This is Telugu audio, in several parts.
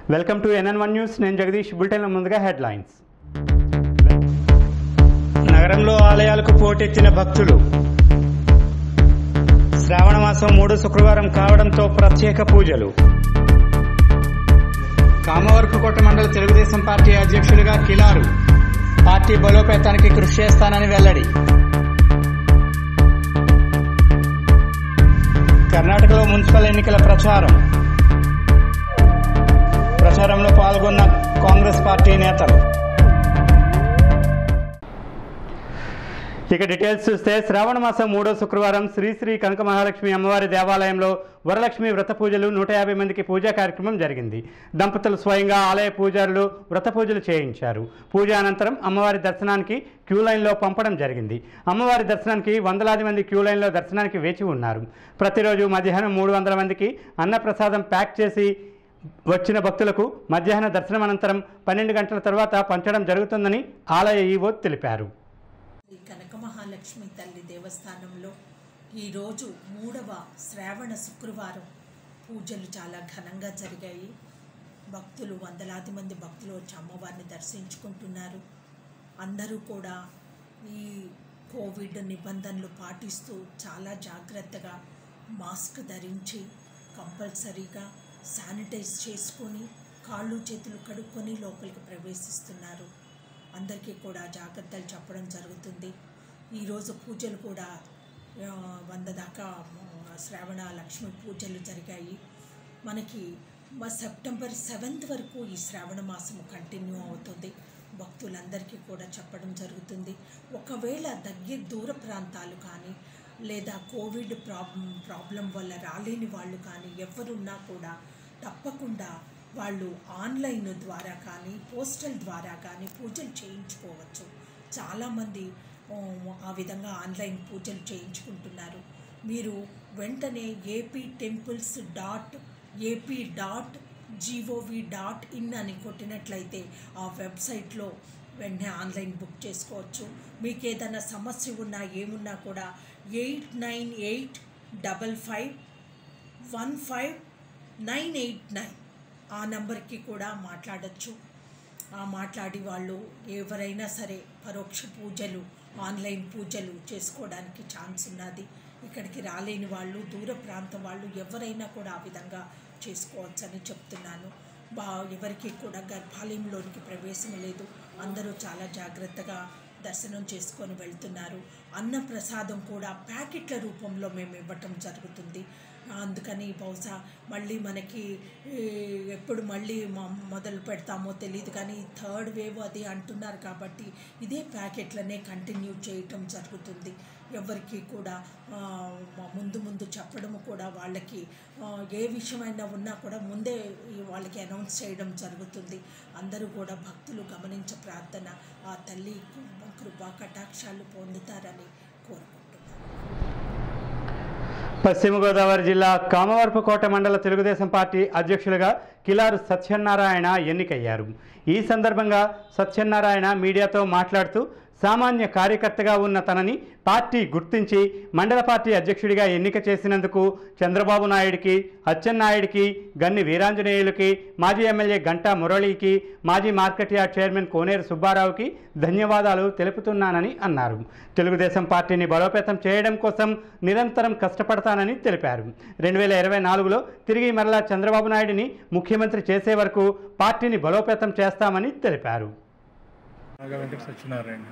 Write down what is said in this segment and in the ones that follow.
Welcome to NN one news నేను జగదీష్ బులెటిన్ ముందుగా హెడ్లైన్స్ నగరంలో ఆలయాలకు పోటెత్తిన భక్తులు శ్రావణ మాసం మూడు శుక్రవారం కావడంతో ప్రత్యేక పూజలు కామవరపుకోట మండల తెలుగుదేశం పార్టీ అధ్యక్షుడిగా కిలారు పార్టీ బలోపేతానికి కృషి చేస్తానని వెల్లడి కర్ణాటకలో మున్సిపల్ ఎన్నికల ప్రచారం ప్రచారంలో పాల్గొన్న కాంగ్రెస్ పార్టీ నేతలు ఇక డీటెయిల్స్ చూస్తే శ్రావణ మాసం మూడో శుక్రవారం శ్రీ శ్రీ కనక మహాలక్ష్మి అమ్మవారి దేవాలయంలో వరలక్ష్మి వ్రత పూజలు నూట యాభై మందికి పూజా కార్యక్రమం జరిగింది దంపతులు స్వయంగా ఆలయ పూజారులు వ్రత పూజలు చేయించారు పూజ అనంతరం అమ్మవారి దర్శనానికి క్యూ లైన్లో పంపడం జరిగింది అమ్మవారి దర్శనానికి వందలాది మంది క్యూ లైన్లో దర్శనానికి వేచి ఉన్నారు ప్రతిరోజు మధ్యాహ్నం మూడు వందల మందికి అన్నప్రసాదం ప్యాక్ చేసి వచ్చిన భక్తులకు మధ్యాహ్న దర్శనం అనంతరం పన్నెండు గంటల తర్వాత పంచడం జరుగుతుందని ఆలయ ఈవో తెలిపారు శ్రీ కనక మహాలక్ష్మి తల్లి దేవస్థానంలో ఈరోజు మూడవ శ్రావణ శుక్రవారం పూజలు చాలా ఘనంగా జరిగాయి భక్తులు వందలాది మంది భక్తులు వచ్చి అమ్మవారిని దర్శించుకుంటున్నారు అందరూ కూడా ఈ కోవిడ్ నిబంధనలు పాటిస్తూ చాలా జాగ్రత్తగా మాస్క్ ధరించి కంపల్సరీగా శానిటైజ్ చేసుకొని కాళ్ళు చేతులు కడుక్కొని లోపలికి ప్రవేశిస్తున్నారు అందరికీ కూడా జాగ్రత్తలు చెప్పడం జరుగుతుంది ఈరోజు పూజలు కూడా ఆ, వంద దాకా ఆ, శ్రావణ లక్ష్మి పూజలు జరిగాయి మనకి మా సెప్టెంబర్ సెవెంత్ వరకు ఈ శ్రావణ మాసము కంటిన్యూ అవుతుంది భక్తులందరికీ కూడా చెప్పడం జరుగుతుంది ఒకవేళ దగ్గర దూర ప్రాంతాలు కానీ లేదా కోవిడ్ ప్రాబ్లం ప్రాబ్లం వల్ల రాలేని వాళ్ళు కానీ ఎవరున్నా కూడా తప్పకుండా వాళ్ళు ఆన్లైన్ ద్వారా కానీ పోస్టల్ ద్వారా కానీ పూజలు చేయించుకోవచ్చు చాలామంది ఆ, ఆ విధంగా ఆన్లైన్ పూజలు చేయించుకుంటున్నారు మీరు వెంటనే AP temples dot AP dot G O V dot in అని కొట్టినట్లయితే ఆ వెబ్సైట్లో వెంటనే ఆన్లైన్ బుక్ చేసుకోవచ్చు మీకు ఏదైనా సమస్య ఉన్నా ఏమున్నా కూడా eight nine eight double five one five nine eight nine ఆ నంబర్కి కూడా మాట్లాడచ్చు ఆ మాట్లాడి వాళ్ళు ఎవరైనా సరే పరోక్ష పూజలు ఆన్లైన్ పూజలు చేసుకోవడానికి ఛాన్స్ ఉన్నది ఇక్కడికి రాలేని వాళ్ళు దూర ప్రాంతం వాళ్ళు ఎవరైనా కూడా ఆ విధంగా చేసుకోవచ్చని చెప్తున్నాను బా ఎవరికి కూడా గర్భాలయంలోనికి ప్రవేశం లేదు అందరూ చాలా జాగ్రత్తగా దర్శనం చేసుకొని వెళ్తున్నారు అన్న ప్రసాదం కూడా ప్యాకెట్ల రూపంలో మేము ఇవ్వటం జరుగుతుంది అందుకని బహుశా మళ్ళీ మనకి ఈ, ఎప్పుడు మళ్ళీ మ- మొదలు పెడతామో తెలియదు కానీ థర్డ్ వేవ్ అది అంటున్నారు కాబట్టి ఇదే ప్యాకెట్లనే కంటిన్యూ చేయటం జరుగుతుంది ఎవరికి కూడా ఆ, మ- ముందు ముందు చెప్పడము కూడా వాళ్ళకి ఆ, ఏ విషయమైనా ఉన్నా కూడా ముందే ఈ వాళ్ళకి అనౌన్స్ చేయడం జరుగుతుంది అందరూ కూడా భక్తులు గమనించ ప్రార్థన ఆ తల్లి కృపా కటాక్షాలు పొందుతారని కోరుకుంటున్నాను పశ్చిమ గోదావరి జిల్లా కామవరపుకోట మండల తెలుగుదేశం పార్టీ అధ్యక్షులుగా కిలారు సత్యనారాయణ ఎన్నికయ్యారు ఈ సందర్భంగా సత్యనారాయణ మీడియాతో మాట్లాడుతూ సామాన్య కార్యకర్తగా ఉన్న తనని పార్టీ గుర్తించి మండల పార్టీ అధ్యక్షుడిగా ఎన్నిక చేసినందుకు చంద్రబాబు నాయుడికి అచ్చెన్నాయుడికి గన్ని వీరాంజనేయులకి మాజీ ఎమ్మెల్యే గంటా మురళికి మాజీ మార్కెట్ యార్డ్ చైర్మన్ కోనేరు సుబ్బారావుకి ధన్యవాదాలు తెలుపుతున్నానని అన్నారు తెలుగుదేశం పార్టీని బలోపేతం చేయడం కోసం నిరంతరం కష్టపడతానని తెలిపారు రెండు వేల ఇరవై నాలుగులో తిరిగి మరలా చంద్రబాబు నాయుడిని ముఖ్యమంత్రి చేసే వరకు పార్టీని బలోపేతం చేస్తామని తెలిపారు నాగా వెంకట సత్యనారాయణ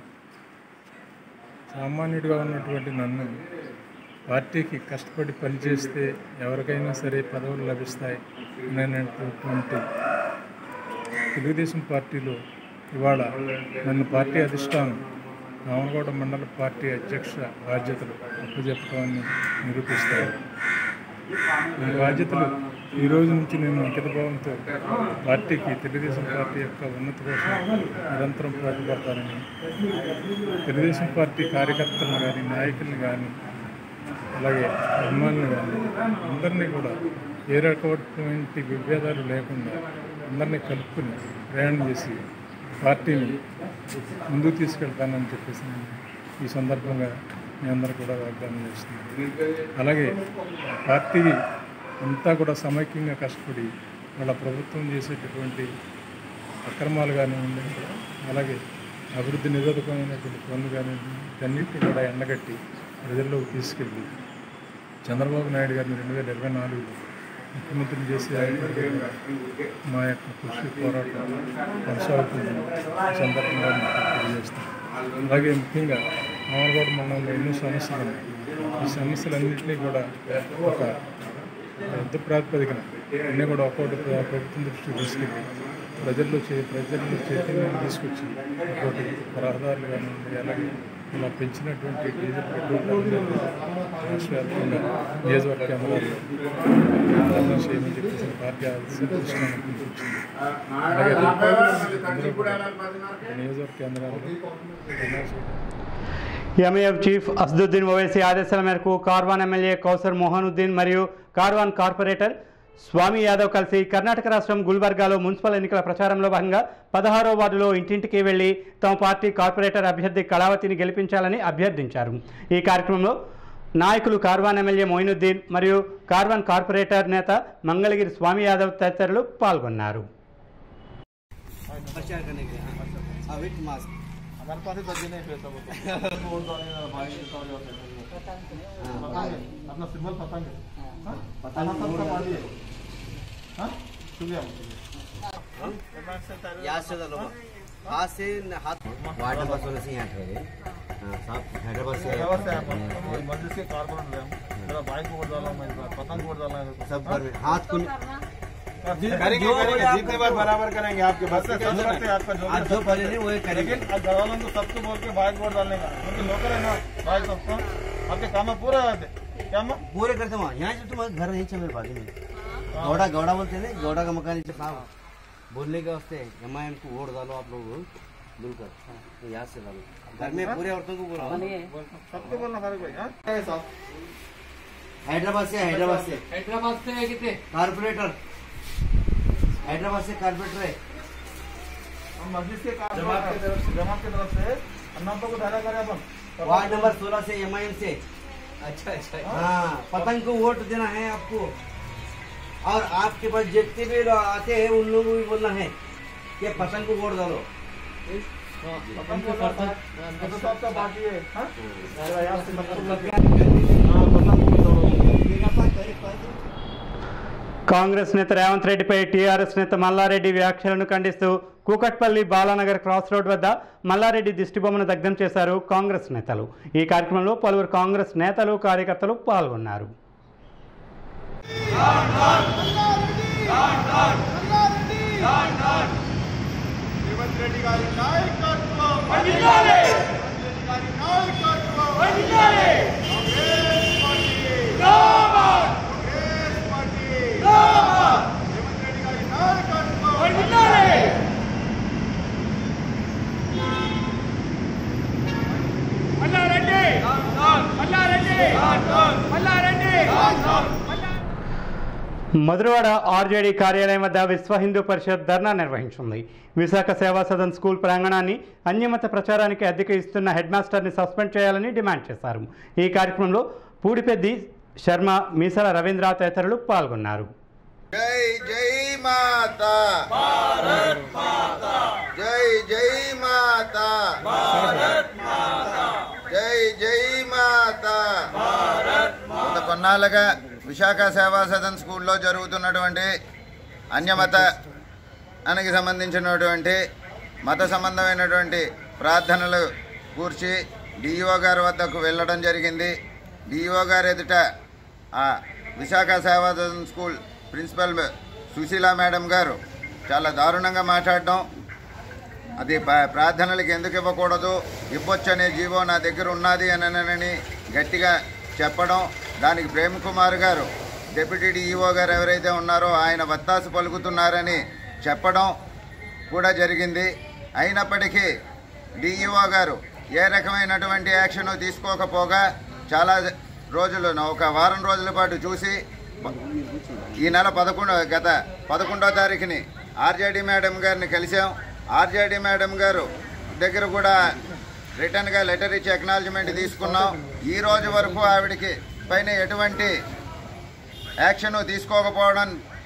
సామాన్యుడిగా ఉన్నటువంటి నన్ను పార్టీకి కష్టపడి పనిచేస్తే ఎవరికైనా సరే పదవులు లభిస్తాయి అనేటువంటి తెలుగుదేశం పార్టీలో ఇవాళ నన్ను పార్టీ అధిష్టానం రామగౌడ మండల పార్టీ అధ్యక్ష బాధ్యతలు అప్పచెప్పడాన్ని నిరూపిస్తాయి ఈ బాధ్యతలు ఈ రోజు నుంచి నేను అంకితభావంతో పార్టీకి తెలుగుదేశం పార్టీ యొక్క ఉన్నతి కోసం నిరంతరం పాటుపడతానని తెలుగుదేశం పార్టీ కార్యకర్తలను కానీ నాయకుల్ని కానీ అలాగే అభిమానులు కానీ అందరినీ కూడా ఏ రకమైనటువంటి విభేదాలు లేకుండా అందరినీ కలుపుకుని ప్రయాణం చేసి పార్టీని ముందుకు తీసుకెళ్తానని చెప్పేసి నేను ఈ సందర్భంగా మీ అందరూ కూడా వాగ్దానం చేస్తున్నాను అలాగే పార్టీ అంతా కూడా సమైక్యంగా కష్టపడి వాళ్ళ ప్రభుత్వం చేసేటటువంటి అక్రమాలు కానివ్వండి అలాగే అభివృద్ధి నిరోధకమైనటువంటి పనులు కానివ్వండి వీటన్నిటిని కూడా ఎండగట్టి ప్రజల్లోకి తీసుకెళ్ళి చంద్రబాబు నాయుడు గారిని రెండు వేల ఇరవై నాలుగులో ముఖ్యమంత్రిని చేసే మా యొక్క కృషి పోరాటం కొనసాగుతుంది ఈ సందర్భంగా మీకు తెలియజేస్తాం అలాగే ముఖ్యంగా మామూలుగూడ మండలంలో ఎన్నో సమస్యలు ఉన్నాయి ఈ సమస్యలన్నింటినీ కూడా ఒక యుద్ధ ప్రాతిపదికన అన్నీ కూడా ఒక్కొక్కటి ప్ర- ప్రభుత్వం దృష్టికి తీసుకెళ్ళి ప్రజల్లో చే ప్రజల్లో చైతన్యం తీసుకొచ్చి ఒకటి రహదారులు కానివ్వండి అలాగే ఇలా పెంచినటువంటి డీజిల్ పెట్రోల్ ధరలను రాష్ట్ర వ్యాప్తంగా నియోజకవర్గ కేంద్రాల్లో ప్రయత్నం చేయమని చెప్పేసి పార్టీ ఆదేశించిన పిలిపించింది అలాగే అందరూ కూడా నియోజకవర్గ కేంద్రాల్లో ధర్నా చేయడం ఎంఏఎఫ్ చీఫ్ అసదుద్దీన్ ఓవైసీ ఆదేశాల మేరకు కార్వాన్ ఎమ్మెల్యే కౌసర్ మోహనుద్దీన్ మరియు కార్వాన్ కార్పొరేటర్ స్వామి యాదవ్ కలిసి కర్ణాటక రాష్ట్రం గుల్బర్గాలో మున్సిపల్ ఎన్నికల ప్రచారంలో భాగంగా పదహారో వార్డులో ఇంటింటికి వెళ్లి తమ పార్టీ కార్పొరేటర్ అభ్యర్థి కళావతిని గెలిపించాలని అభ్యర్థించారు ఈ కార్యక్రమంలో నాయకులు కార్వాన్ ఎమ్మెల్యే మొయినుద్దీన్ మరియు కార్వాన్ కార్పొరేటర్ నేత మంగళగిరి స్వామి యాదవ్ తదితరులు పాల్గొన్నారు प्रचार करने के लिए हाँ हाँ विथ मास्क हमारे पास ही दर्जी नहीं फिर सब वोट डालने का भाई ये सब जो है अपना सिंबल पतंग है हाँ? पतंग पतंग वोट का मारिए हाँ सुनिए यहाँ से डालो हाथ से न- हाथ वार्ड नंबर सोलह से यहाँ ठहरे हाँ, साहब हैदराबाद से हैदराबाद से हम हम मस्जिद के कारपोरेटर हैं हम मेरा भाई को वोट डाला मैं इस बार पतंग वोट डाला है सब पर में हाथ को करेंगे करेंगे जितने बार बराबर करेंगे आपके बस से सब करते हैं आपका जो आज जो पहले नहीं वही करेंगे लेकिन अब घर वालों को सबको बोल के भाई को वोट डालने का क्योंकि लोकल है ना भाई सबको आपके काम में पूरा रहते क्या हम पूरे करते वहाँ यहाँ से तुम्हारा घर नहीं चल मेरे बाजू में गौड़ा गौड़ा बोलते हैं ना गौड़ा का मकान नीचे साहब बोलने के वास्ते एम आई एम को वोट डालो आप लोग मिलकर तो याद से डालो घर में पूरे औरतों को बोला सबको बोलना फारूक भाई हाँ क्या है साहब हैदराबाद से हैदराबाद से हैदराबाद से कितने कारपोरेटर हैदराबाद से कारपोरेटर है हम मस्जिद के जमात की तरफ से जमात की तरफ से अन्नापा को धारा करें अपन वार्ड नंबर सोलह से एम से अच्छा अच्छा हाँ पतंग को वोट देना है आपको और आपके पास जितने भी लोग आते हैं उन लोगों को भी बोलना है कि पतंग को वोट डालो पतंग को तो सबका पार्टी है हाँ जरा यहाँ से सबको लग हाँ पतंग को दौड़ो కాంగ్రెస్ నేత రేవంత్ రెడ్డిపై టీఆర్ఎస్ నేత మల్లారెడ్డి వ్యాఖ్యలను ఖండిస్తూ కూకట్పల్లి బాలానగర్ క్రాస్ రోడ్ వద్ద మల్లారెడ్డి దిష్టిబొమ్మను దగ్ధం చేశారు కాంగ్రెస్ నేతలు ఈ కార్యక్రమంలో పలువురు కాంగ్రెస్ నేతలు కార్యకర్తలు పాల్గొన్నారు రేవంత్ రెడ్డి గారి నాయకత్వం వర్ధిల్లాలి రెడ్డి గారి నాయకత్వం వర్ధిల్లాలి కాంగ్రెస్ పార్టీ జిందాబాద్ కాంగ్రెస్ పార్టీ జిందాబాద్ రేవంత్ రెడ్డి గారి నాయకత్వం వర్ధిల్లాలి మల్లారెడ్డి మల్లారెడ్డి మల్లారెడ్డి మధురవాడ ఆర్జేడీ కార్యాలయం వద్ద విశ్వ హిందూ పరిషత్ ధర్నా నిర్వహించింది విశాఖ సేవా సదన్ స్కూల్ ప్రాంగణాన్ని అన్యమత ప్రచారానికి అద్దెకు ఇస్తున్న హెడ్ మాస్టర్ని సస్పెండ్ చేయాలని డిమాండ్ చేశారు ఈ కార్యక్రమంలో పూడిపెద్ది శర్మ మీసల రవీంద్ర తదితరులు పాల్గొన్నారు జై జై మాత భారత్ మాత జై జై మాత భారత్ మాత జై జై మాత గత కొన్నాళ్ళుగా విశాఖ సేవా సదన్ స్కూల్లో జరుగుతున్నటువంటి అన్యమత అనికి సంబంధించినటువంటి మత సంబంధమైనటువంటి ప్రార్థనలు కూర్చి డిఈఓ గారి వద్దకు వెళ్ళడం జరిగింది డిఈఓ గారు ఎదుట ఆ Visakha Seva Sadan school principal Sushila madam గారు చాలా దారుణంగా మాట్లాడడం అది ప- ప్రార్థనలకు ఎందుకు ఇవ్వకూడదు ఇవ్వచ్చు అనే జీవో నా దగ్గర ఉన్నది అని గట్టిగా చెప్పడం దానికి ప్రేమ్ కుమార్ గారు డిప్యూటీ డిఈఓ గారు ఎవరైతే ఉన్నారో ఆయన వత్తాసు పలుకుతున్నారని చెప్పడం కూడా జరిగింది అయినప్పటికీ డిఈఓ గారు ఏ రకమైనటువంటి యాక్షన్ తీసుకోకపోగా చాలా రోజులు ఒక వారం రోజుల పాటు చూసి ఈ నెల పదకొండు గత పదకొండో తారీఖుని ఆర్జేడీ మేడం గారిని కలిసాం ఆర్జేడీ మేడం గారు దగ్గర కూడా రిటర్న్గా లెటర్ ఇచ్చి అక్నాలజ్మెంట్ తీసుకున్నాం ఈ రోజు వరకు ఆవిడకి పైన ఎటువంటి యాక్షన్ తీసుకోకపోవడం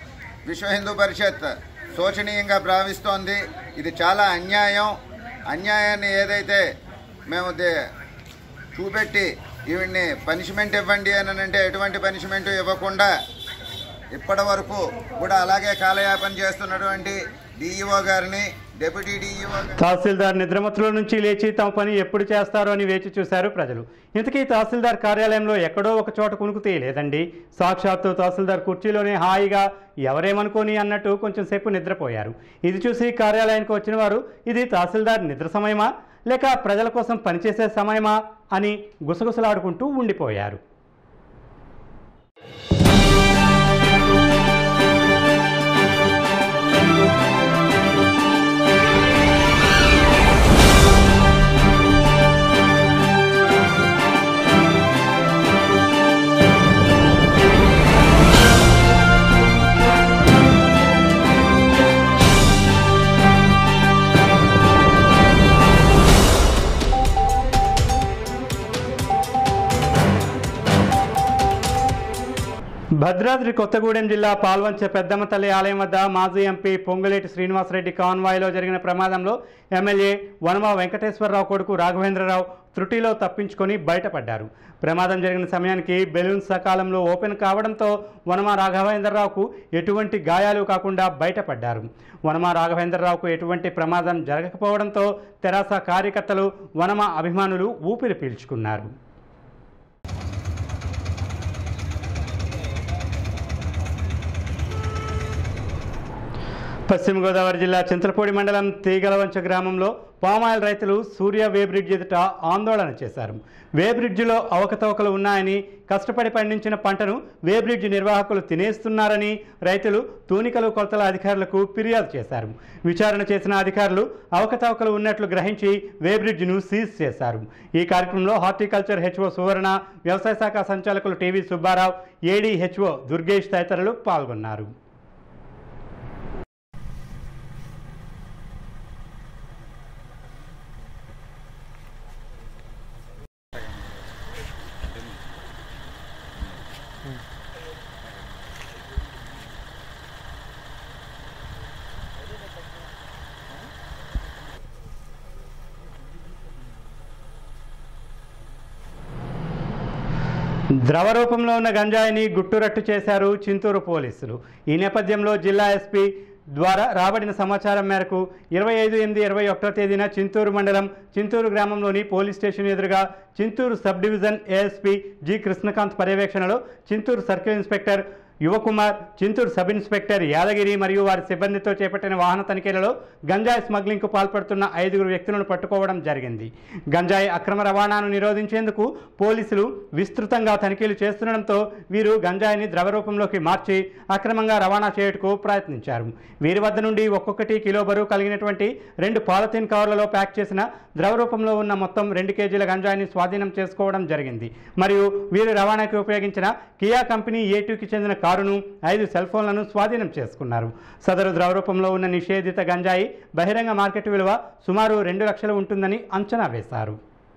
విశ్వ హిందూ పరిషత్ శోచనీయంగా భావిస్తోంది ఇది చాలా అన్యాయం అన్యాయాన్ని ఏదైతే మేము దే- చూపెట్టి ఈవిడ్ని పనిష్మెంట్ ఇవ్వండి అని అంటే ఎటువంటి పనిష్మెంట్ ఇవ్వకుండా ఇప్పటి వరకు కూడా అలాగే కాలయాపన చేస్తున్నటువంటి డిఈఓ గారిని డిప్యూటీ డిఈఓ గారిని తహసీల్దార్ నిద్రమత్తుల నుంచి లేచి తమ పని ఎప్పుడు చేస్తారో అని వేచి చూశారు ప్రజలు ఇంతకీ తహసీల్దార్ కార్యాలయంలో ఎక్కడో ఒక చోట కునుకు తీయలేదండి సాక్షాత్తు తహసీల్దార్ కుర్చీలోనే హాయిగా ఎవరేమనుకోని అన్నట్టు కొంచెం సేపు నిద్రపోయారు ఇది చూసి కార్యాలయానికి వచ్చిన వారు ఇది తహసీల్దార్ నిద్ర సమయమా లేక ప్రజల కోసం పనిచేసే సమయమా అని గుసగుసలాడుకుంటూ ఉండిపోయారు భద్రాద్రి కొత్తగూడెం జిల్లా పాల్వంచ పెద్దమ్మ తల్లి ఆలయం వద్ద మాజీ ఎంపీ పొంగులేటి శ్రీనివాసరెడ్డి కాన్వాయ్లో జరిగిన ప్రమాదంలో ఎమ్మెల్యే వనమ వెంకటేశ్వరరావు కొడుకు రాఘవేంద్రరావు త్రుటిలో తప్పించుకొని బయటపడ్డారు ప్రమాదం జరిగిన సమయానికి బెలూన్ సకాలంలో ఓపెన్ కావడంతో వనమ రాఘవేంద్రరావుకు ఎటువంటి గాయాలు కాకుండా బయటపడ్డారు వనమ రాఘవేంద్రరావుకు ఎటువంటి ప్రమాదం జరగకపోవడంతో తెరాస కార్యకర్తలు వనమ అభిమానులు ఊపిరి పీల్చుకున్నారు పశ్చిమ గోదావరి జిల్లా చింతలపూడి మండలం తీగలవంచ గ్రామంలో పామాయిల్ రైతులు సూర్య వే బ్రిడ్జ్ ఎదుట ఆందోళన చేశారు వే బ్రిడ్జిలో అవకతవకలు ఉన్నాయని కష్టపడి పండించిన పంటను వే బ్రిడ్జ్ నిర్వాహకులు తినేస్తున్నారని రైతులు తూనికలు కొలతల అధికారులకు ఫిర్యాదు చేశారు విచారణ చేసిన అధికారులు అవకతవకలు ఉన్నట్లు గ్రహించి వే బ్రిడ్జ్ను సీజ్ చేశారు ఈ కార్యక్రమంలో హార్టికల్చర్ హెచ్ఓ సువర్ణ వ్యవసాయ శాఖ సంచాలకులు T V Subbarao AD HO Durgesh తదితరులు పాల్గొన్నారు ద్రవ రూపంలో ఉన్న గంజాయిని గుట్టురట్టు చేశారు చింతూరు పోలీసులు ఈ నేపథ్యంలో జిల్లా ఎస్పీ ద్వారా రాబడిన సమాచారం మేరకు ఇరవై ఐదు ఎనిమిది ఇరవై ఒకటో తేదీన చింతూరు మండలం చింతూరు గ్రామంలోని పోలీస్ స్టేషన్ ఎదురుగా Chintur sub division ASP G Krishnakanth పర్యవేక్షణలో Chintur circle inspector Yuvakumar Chintur sub inspector Yadagiri మరియు వారి సిబ్బందితో చేపట్టిన వాహన తనిఖీలలో గంజాయి స్మగ్లింగ్కు పాల్పడుతున్న ఐదుగురు వ్యక్తులను పట్టుకోవడం జరిగింది గంజాయి అక్రమ రవాణాను నిరోధించేందుకు పోలీసులు విస్తృతంగా తనిఖీలు చేస్తుండడంతో వీరు గంజాయిని ద్రవ రూపంలోకి మార్చి అక్రమంగా రవాణా చేయుటకు ప్రయత్నించారు వీరి వద్ద నుండి ఒక్కొక్కటి కిలో బరువు కలిగినటువంటి రెండు పాలిథిన్ కవర్లలో ప్యాక్ చేసిన ద్రవ రూపంలో ఉన్న మొత్తం రెండు కేజీల గంజాయిని స్వాధీనం చేసుకోవడం జరిగింది మరియు వీరు రవాణాకి ఉపయోగించిన కియా కంపెనీ ఏటూకి చెందిన కారును ఐదు సెల్ ఫోన్లను స్వాధీనం చేసుకున్నారు సదరు ద్రవ రూపంలో ఉన్న నిషేధిత గంజాయి బహిరంగ మార్కెట్ విలువ సుమారు రెండు లక్షలు ఉంటుందని అంచనా వేశారు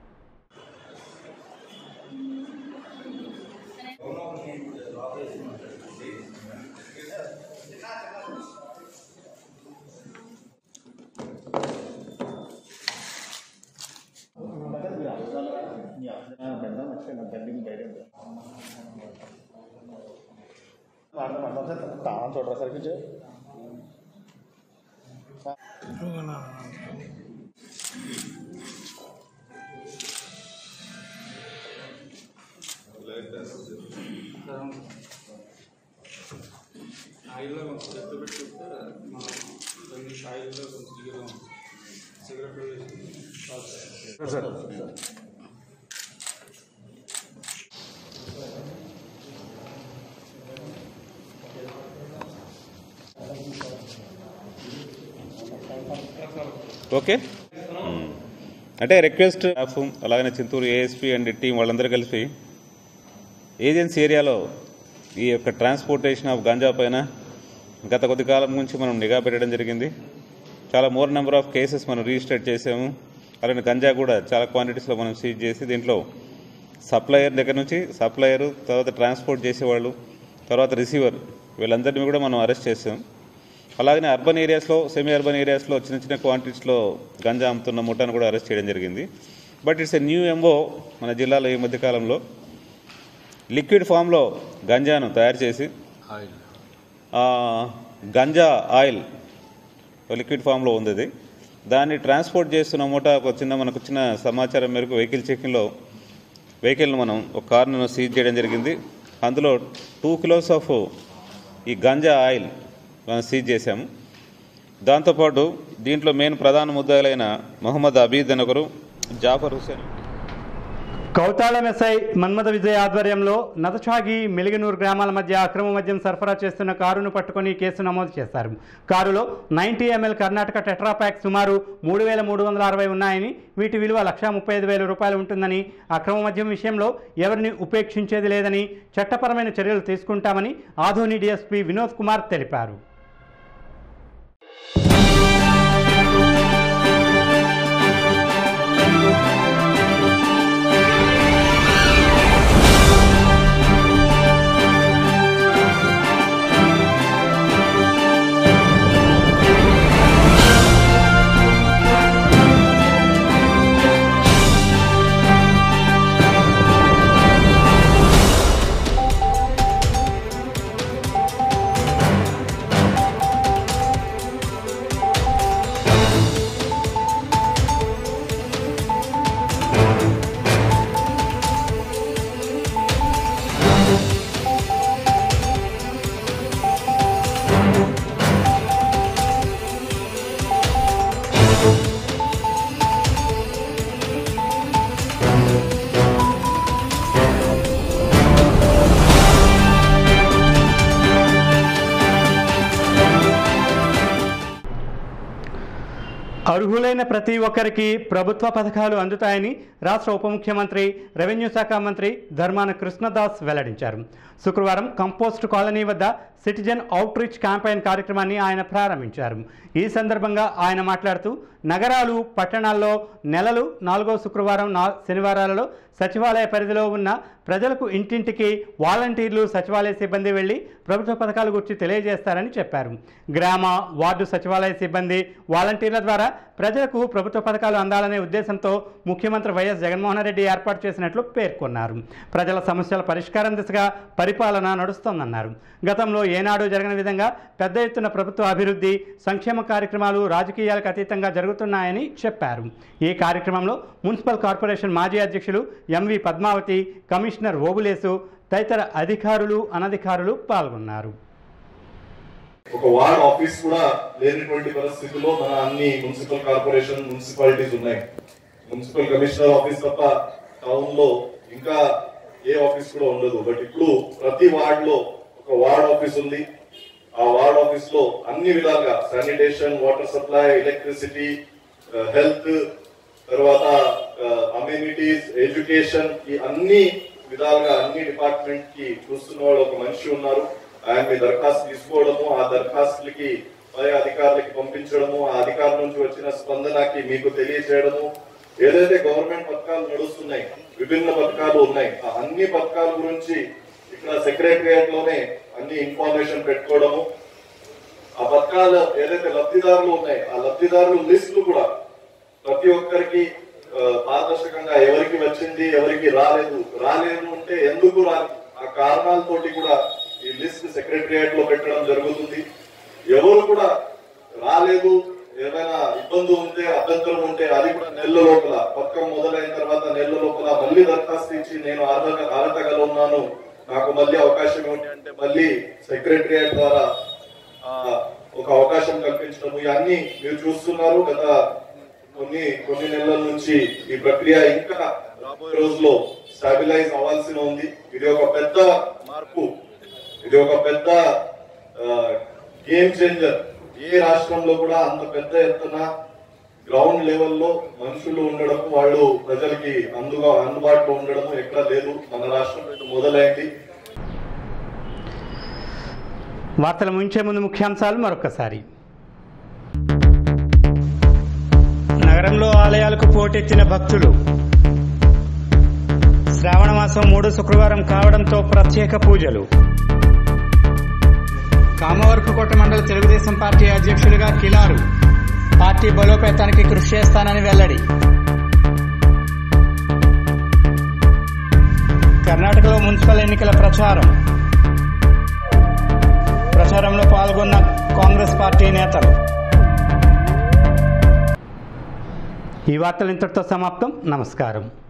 ఓకే మ్మ్. అంటే రిక్వెస్ట్ స్టాఫ్ అలాగనే చింతూరు ఏఎస్పీ అండ్ టీం వాళ్ళందరూ కలిసి ఏజెన్సీ ఏరియాలో ఈ యొక్క ట్రాన్స్పోర్టేషన్ ఆఫ్ గాంజా పైన గత కొద్ది కాలం నుంచి మనం నిఘా పెట్టడం జరిగింది చాలా మోర్ నెంబర్ ఆఫ్ కేసెస్ మనం రిజిస్టర్ చేసాము అలానే గంజా కూడా చాలా క్వాంటిటీస్లో మనం సీజ్ చేసి దీంట్లో సప్లయర్ దగ్గర నుంచి సప్లయర్ తర్వాత ట్రాన్స్పోర్ట్ చేసేవాళ్ళు తర్వాత రిసీవర్ వీళ్ళందరినీ కూడా మనం అరెస్ట్ చేసాం అలాగనే అర్బన్ ఏరియాస్లో సెమీ అర్బన్ ఏరియాస్లో చిన్న చిన్న క్వాంటిటీస్లో గంజా అమ్ముతున్న ముఠాను కూడా అరెస్ట్ చేయడం జరిగింది but it's a new MO మన జిల్లాలో ఈ మధ్యకాలంలో లిక్విడ్ ఫామ్లో గంజాను తయారు చేసి ఆ, గంజా ఆయిల్ లిక్విడ్ ఫామ్లో ఉంది అది దాన్ని ట్రాన్స్పోర్ట్ చేస్తున్న మూట ఒక చిన్న మనకు చిన్న సమాచారం మేరకు వెహికల్ చెకింగ్లో వెహికల్ను మనం ఒక కార్ను సీజ్ చేయడం జరిగింది అందులో టూ కిలోస్ ఆఫ్ ఈ గంజా ఆయిల్ మనం సీజ్ చేశాము దాంతోపాటు దీంట్లో మెయిన్ ప్రధాన ముద్దాయిలైన మొహమ్మద్ అబీద్ అని ఒకరు జాఫర్ హుసేన్ కౌతాళం ఎస్ఐ మన్మథ విజయ్ ఆధ్వర్యంలో నతచాగి మెలిగనూరు గ్రామాల మధ్య అక్రమ మద్యం సరఫరా చేస్తున్న కారును పట్టుకొని కేసు నమోదు చేశారు కారులో నైంటీ ఎంఎల్ కర్ణాటక టెట్రాప్యాక్ సుమారు మూడు వేల మూడు వందల అరవై ఉన్నాయని వీటి విలువ లక్షా ముప్పై ఐదు వేల రూపాయలు ఉంటుందని అక్రమ మద్యం విషయంలో ఎవరిని ఉపేక్షించేది లేదని చట్టపరమైన చర్యలు తీసుకుంటామని ఆధోని డీఎస్పీ వినోద్ కుమార్ తెలిపారు అర్హులైన ప్రతి ఒక్కరికి ప్రభుత్వ పథకాలు అందుతాయని రాష్ట్ర ఉప ముఖ్యమంత్రి రెవెన్యూ శాఖ మంత్రి ధర్మాన కృష్ణదాస్ వెల్లడించారు శుక్రవారం కంపోస్ట్ కాలనీ వద్ద సిటిజన్ అవుట్ రీచ్ క్యాంపెయిన్ కార్యక్రమాన్ని ఆయన ప్రారంభించారు ఈ సందర్భంగా ఆయన మాట్లాడుతూ నగరాలు పట్టణాల్లో నెలలు నాలుగో శుక్రవారం నా శనివారాలలో సచివాలయ పరిధిలో ఉన్న ప్రజలకు ఇంటింటికి వాలంటీర్లు సచివాలయ సిబ్బంది వెళ్లి ప్రభుత్వ పథకాల గురించి తెలియజేస్తారని చెప్పారు గ్రామ వార్డు సచివాలయ సిబ్బంది వాలంటీర్ల ద్వారా ప్రజలకు ప్రభుత్వ పథకాలు అందాలనే ఉద్దేశంతో ముఖ్యమంత్రి వైఎస్ జగన్మోహన్ రెడ్డి ఏర్పాటు చేసినట్లు పేర్కొన్నారు ప్రజల సమస్యల పరిష్కారం దిశగా పరిపాలన నడుస్తోందన్నారు గతంలో ఏనాడు జరగని విధంగా పెద్ద ఎత్తున ప్రభుత్వ అభివృద్ధి సంక్షేమ కార్యక్రమాలు రాజకీయాలకు అతీతంగా జరుగుతున్నాయని చెప్పారు ఈ కార్యక్రమంలో మున్సిపల్ కార్పొరేషన్ మాజీ అధ్యక్షులు ఎంవి పద్మావతి కమిషనర్ ఓబులేసు తదితర అధికారులు అనధికారులు పాల్గొన్నారు ఒక వార్డ్ ఆఫీస్ కూడా లేనటువంటి పరిస్థితిలో మన అన్ని మున్సిపల్ కార్పొరేషన్ మున్సిపాలిటీస్ ఉన్నాయి మున్సిపల్ కమిషనర్ ఆఫీస్ తప్ప టౌన్ లో ఇంకా ఏ ఆఫీస్ కూడా ఉండదు బట్ ఇప్పుడు ప్రతి వార్డ్ లో ఒక వార్డ్ ఆఫీస్ ఉంది ఆ వార్డ్ ఆఫీస్ లో అన్ని విధాలుగా sanitation water supply electricity health తర్వాత అమ్యూనిటీస్ ఎడ్యుకేషన్ ఈ అన్ని విధాలుగా అన్ని డిపార్ట్మెంట్ కి చూస్తున్న వాళ్ళు ఒక మనిషి ఉన్నారు ఆయన మీ దరఖాస్తు తీసుకోవడము ఆ దరఖాస్తులకి పై అధికారులకి పంపించడము ఆ అధికారుల నుంచి వచ్చిన స్పందనకి మీకు తెలియజేయడము ఏదైతే గవర్నమెంట్ పథకాలు నడుస్తున్నాయి విభిన్న పథకాలు ఉన్నాయి ఆ అన్ని పథకాల గురించి ఇక్కడ సెక్రటరియట్ లోనే అన్ని ఇన్ఫర్మేషన్ పెట్టుకోవడము ఆ పథకాలు ఏదైతే లబ్ధిదారులు ఉన్నాయి ఆ లబ్ధిదారుల లిస్టులు కూడా ప్రతి ఒక్కరికి ఆ, పారదర్శకంగా ఎవరికి వచ్చింది ఎవరికి రాలేదు రాలేదు అంటే ఎందుకు రాలేదు ఆ కారణాలతోటి కూడా ఈ లిస్ట్ సెక్రటరియట్ లో పెట్టడం జరుగుతుంది ఎవరు కూడా రాలేదు ఏమైనా ఇబ్బంది ఉంటే అభ్యంతరం ఉంటే అది కూడా నెల లోపల పథకం మొదలైన తర్వాత నెల లోపల మళ్ళీ దరఖాస్తు ఇచ్చి నేను అర్హత అర్హతగా ఉన్నాను నాకు మళ్ళీ అవకాశం ఏమిటి అంటే మళ్ళీ సెక్రటరియట్ ద్వారా ఆ, ఒక అవకాశం కల్పించడం ఇవన్నీ మీరు చూస్తున్నారు గత కొన్ని కొన్ని నెలల నుంచి ఈ ప్రక్రియ ఇంకా రాబోయే రోజుల్లో స్టాబిలైజ్ అవ్వాల్సిన ఉంది ఇది ఒక పెద్ద మార్పు ఇది ఒక పెద్ద గేమ్ చేంజర్ ఏ రాష్ట్రంలో కూడా అంత పెద్ద ఎత్తున గ్రౌండ్ లెవెల్లో మనుషులు ఉండడం వాళ్ళు ప్రజలకి అందుగా అందుబాటులో ఉండడం ఎక్కడ లేదు మన రాష్ట్రంలో ఇది మొదలైంది వార్తలు ముంచే ముందు ముఖ్యాంశాలు మరొకసారి నగరంలో ఆలయాలకు పోటెత్తిన భక్తులు శ్రావణ మాసం మూడు శుక్రవారం కావడంతో ప్రత్యేక పూజలు కామవరపుకోట మండల తెలుగుదేశం పార్టీ అధ్యక్షుడిగా కిలారు పార్టీ బలోపేతానికి కృషి చేస్తానని వెల్లడి కర్ణాటకలో మున్సిపల్ ఎన్నికల ప్రచారం ప్రచారంలో పాల్గొన్న కాంగ్రెస్ పార్టీ నేతలు ఈ వార్తలు ఇంతటితో సమాప్తం నమస్కారం